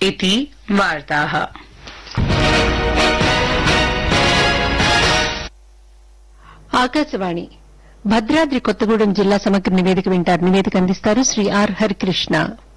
इति वार्ताः ఆకాశవాణి భద్రాద్రి కొత్తగూడెం జిల్లా సమగ్ర నివేదిక వింటారు నివేదిక అందిస్తారు శ్రీ ఆర్ హరికృష్ణ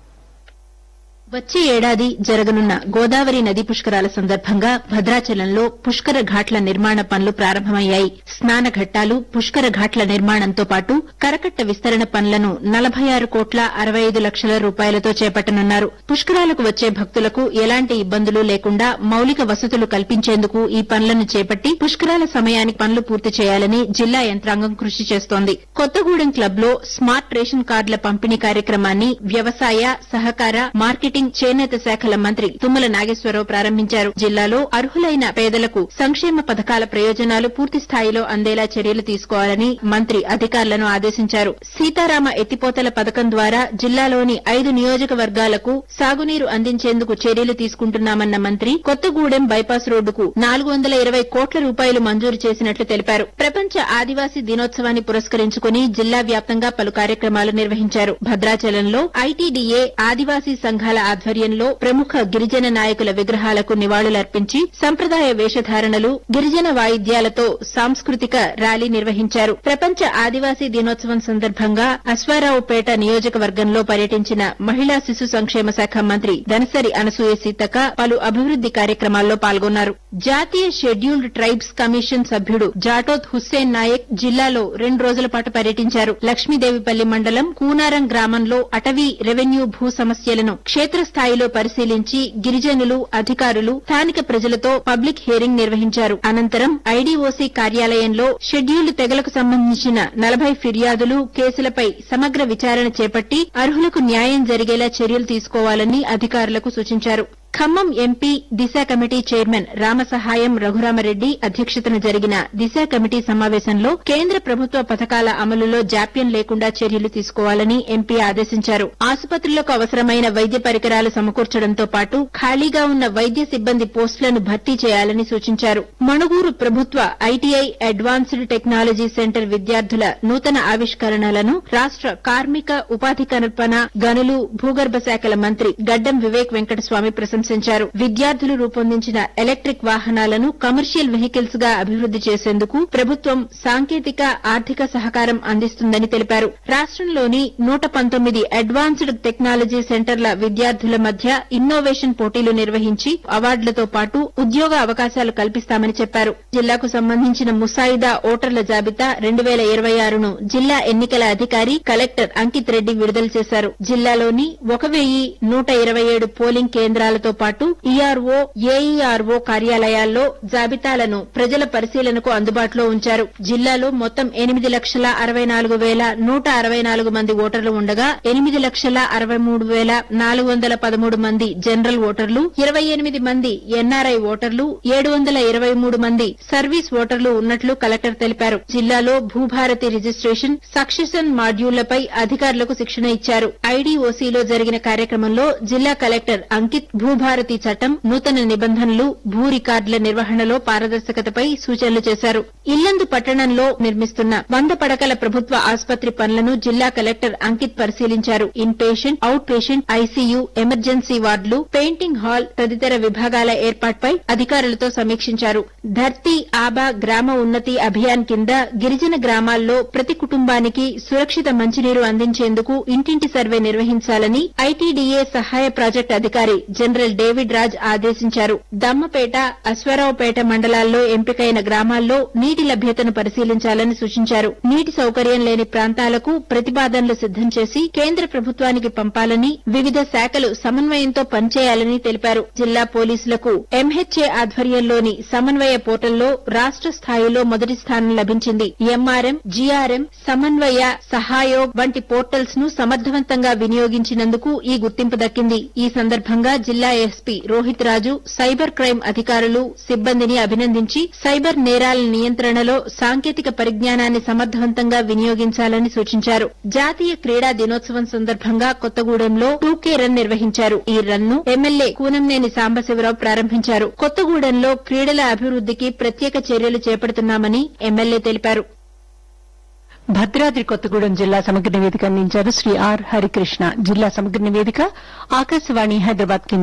వచ్చే ఏడాది జరగనున్న గోదావరి నదీ పుష్కరాల సందర్భంగా భద్రాచలంలో పుష్కర ఘాట్ల నిర్మాణ పనులు ప్రారంభమయ్యాయి స్నాన ఘట్టాలు పుష్కర ఘాట్ల నిర్మాణంతో పాటు కరకట్ట విస్తరణ పనులను నలభై ఆరు కోట్ల అరవై ఐదు లక్షల రూపాయలతో చేపట్టనున్నారు పుష్కరాలకు వచ్చే భక్తులకు ఎలాంటి ఇబ్బందులు లేకుండా మౌలిక వసతులు కల్పించేందుకు ఈ పనులను చేపట్టి పుష్కరాల సమయానికి పనులు పూర్తి చేయాలని జిల్లా యంత్రాంగం కృషి చేస్తోంది కొత్తగూడెం క్లబ్ లో స్మార్ట్ రేషన్ కార్డుల పంపిణీ కార్యక్రమాన్ని వ్యవసాయ సహకార మార్కెటింగ్ చేనేత శాఖల మంత్రి తుమ్మల నాగేశ్వరరావు ప్రారంభించారు జిల్లాలో అర్హులైన పేదలకు సంక్షేమ పథకాల ప్రయోజనాలు పూర్తి స్థాయిలో అందేలా చర్యలు తీసుకోవాలని మంత్రి అధికారులను ఆదేశించారు సీతారామ ఎత్తిపోతల పథకం ద్వారా జిల్లాలోని ఐదు నియోజకవర్గాలకు సాగునీరు అందించేందుకు చర్యలు తీసుకుంటున్నామన్న మంత్రి కొత్తగూడెం బైపాస్ రోడ్డుకు నాలుగు వందల ఇరవై కోట్ల రూపాయలు మంజూరు చేసినట్లు తెలిపారు ప్రపంచ ఆదివాసీ దినోత్సవాన్ని పురస్కరించుకుని జిల్లా వ్యాప్తంగా పలు కార్యక్రమాలు నిర్వహించారు భద్రాచలంలో ఐటీడీఏ ఆదివాసీ సంఘాల ఆధ్వర్యంలో ప్రముఖ గిరిజన నాయకుల విగ్రహాలకు నివాళులర్పించి సంప్రదాయ వేషధారణలు గిరిజన వాయిద్యాలతో సాంస్కృతిక ర్యాలీ నిర్వహించారు ప్రపంచ ఆదివాసీ దినోత్సవం సందర్భంగా అశ్వారావుపేట నియోజకవర్గంలో పర్యటించిన మహిళా శిశు సంక్షేమ శాఖ మంత్రి దనసరి అనసూయ సీతక్క పలు అభివృద్ది కార్యక్రమాల్లో పాల్గొన్నారు జాతీయ షెడ్యూల్డ్ ట్రైబ్స్ కమిషన్ సభ్యుడు జాటోత్ హుస్సేన్ నాయక్ జిల్లాలో రెండు రోజుల పాటు పర్యటించారు లక్ష్మీదేవిపల్లి మండలం కూనారం గ్రామంలో అటవీ రెవెన్యూ భూ సమస్యలను క్షేత్రస్థాయిలో పరిశీలించి గిరిజనులు అధికారులు స్థానిక ప్రజలతో పబ్లిక్ హియరింగ్ నిర్వహించారు అనంతరం ఐడీఓసీ కార్యాలయంలో షెడ్యూల్డ్ తెగలకు సంబంధించిన నలభై ఫిర్యాదులు కేసులపై సమగ్ర విచారణ చేపట్టి అర్హులకు న్యాయం జరిగేలా చర్యలు తీసుకోవాలని అధికారులకు సూచించారు Khammam MP Disha committee chairman Ramasahayam Raghuramareddy అధ్యక్షతన జరిగిన దిశ కమిటీ సమావేశంలో కేంద్ర ప్రభుత్వ పథకాల అమలులో జాప్యం లేకుండా చర్యలు తీసుకోవాలని ఎంపీ ఆదేశించారు ఆసుపత్రులకు అవసరమైన వైద్య పరికరాలు సమకూర్చడంతో పాటు ఖాళీగా ఉన్న వైద్య సిబ్బంది పోస్టులను భర్తీ చేయాలని సూచించారు మణుగూరు ప్రభుత్వ ఐటీఐ అడ్వాన్స్డ్ టెక్నాలజీ సెంటర్ విద్యార్థుల నూతన ఆవిష్కరణలను రాష్ట కార్మిక ఉపాధి కల్పన గనులు భూగర్భ శాఖల మంత్రి గడ్డం వివేక్ వెంకటస్వామి ప్రశంసించారు విద్యార్థులు రూపొందించిన ఎలక్ట్రిక్ వాహనాలను కమర్షియల్ వెహికల్స్ గా అభివృద్ది చేసేందుకు ప్రభుత్వం సాంకేతిక ఆర్థిక సహకారం అందిస్తుందని తెలిపారు రాష్టంలోని నూట పంతొమ్మిది అడ్వాన్స్డ్ టెక్నాలజీ సెంటర్ల విద్యార్థుల మధ్య ఇన్నోవేషన్ పోటీలు నిర్వహించి అవార్డులతో పాటు ఉద్యోగ అవకాశాలు కల్పిస్తామని చెప్పారు జిల్లాకు సంబంధించిన ముసాయిదా ఓటర్ల జాబితా రెండు వేల ఇరవై ఆరును జిల్లా ఎన్నికల అధికారి కలెక్టర్ అంకిత్ రెడ్డి విడుదల చేశారు జిల్లాలోని ఒక వెయ్యి నూట ఇరవై ఏడు పోలింగ్ కేంద్రాలతో పాటు ఈఆర్ఓ ఏఈఆర్ఓ కార్యాలయాల్లో జాబితాలను ప్రజల పరిశీలనకు అందుబాటులో ఉంచారు జిల్లాలో మొత్తం ఎనిమిది లక్షల అరవై నాలుగు వేల నూట అరవై నాలుగు మంది ఓటర్లు ఉండగా ఎనిమిది లక్షల అరవై మూడు వేల నాలుగు వందల పదమూడు మంది జనరల్ ఓటర్లు ఇరవై ఎనిమిది మంది ఎన్ఆర్ఐ ఓటర్లు ఏడు వందల ఇరవై మూడు మంది సర్వీస్ ఓటర్లు ఉన్నట్లు కలెక్టర్ తెలిపారు జిల్లాలో భూభారతి రిజిస్ట్రేషన్ సక్సెషన్ మాడ్యూళ్లపై అధికారులకు శిక్షణ ఇచ్చారు ఐడీఓసీలో జరిగిన కార్యక్రమంలో జిల్లా కలెక్టర్ అంకిత్ భూభారతి చట్టం నూతన నిబంధనలు భూ రికార్డుల నిర్వహణలో పారదర్శకతపై సూచనలు చేశారు ఇల్లందు పట్టణంలో నిర్మిస్తున్న వంద పడకల ప్రభుత్వ ఆసుపత్రి పనులను జిల్లా కలెక్టర్ అంకిత్ పరిశీలించారు in patient out patient ICU emergency వార్డులు పెయింటింగ్ హాల్ తదితర విభాగాల ఏర్పాటుపై అధికారులతో సమీక్షించారు ధర్తీ ఆబా గ్రామ ఉన్నతి అభియాన్ కింద గిరిజన గ్రామాల్లో ప్రతి కుటుంబానికి సురక్షిత మంచినీరు అందించేందుకు ఇంటింటి సర్వే నిర్వహించాలని ఐటీడీఏ సహాయ ప్రాజెక్టు అధికారి జనరల్ డేవిడ్ రాజ్ ఆదేశించారు దమ్మపేట అశ్వారావుపేట మండలాల్లో ఎంపికైన గ్రామాల్లో నీటి లభ్యతను పరిశీలించాలని సూచించారు నీటి సౌకర్యం లేని ప్రాంతాలకు ప్రతిపాదనలు సిద్దం చేసి కేంద్ర ప్రభుత్వానికి పంపాలని వివిధ శాఖలు సమన్వయంతో పనిచేయాలని తెలిపారు జిల్లా పోలీసులకు ఎంహెచ్ఏ ఆధ్వర్యంలోని సమన్వయ పోర్టల్లో రాష్ట స్థాయిలో మొదటి స్థానం లభించింది ఎంఆర్ఎం జీఆర్ఎం సమన్వయ సహాయోగ్ వంటి పోర్టల్స్ ను సమర్థవంతంగా వినియోగించినందుకు ఈ గుర్తింపు దక్కింది ఈ సందర్భంగా జిల్లా SP Rohit Raju cyber crime అధికారులు సిబ్బందిని అభినందించి సైబర్ నేరాల నియంత్రణలో సాంకేతిక పరిజ్ఞానాన్ని సమర్థవంతంగా వినియోగించాలని సూచించారు జాతీయ క్రీడా దినోత్సవం సందర్భంగా కొత్తగూడెంలో టూకే రన్ నిర్వహించారు ఈ రన్ ను ఎమ్మెల్యే కూనంనేని సాంబశివరావు ప్రారంభించారు కొత్తగూడెంలో క్రీడల అభివృద్దికి ప్రత్యేక చర్యలు చేపడుతున్నామని ఎమ్మెల్యే తెలిపారు భద్రాద్రి కొత్తగూడెం జిల్లా సమగ్ర నివేదిక అందించారు శ్రీ ఆర్ హరికృష్ణ జిల్లా సమగ్ర నివేదిక ఆకాశవాణి హైదరాబాద్ కేంద్రం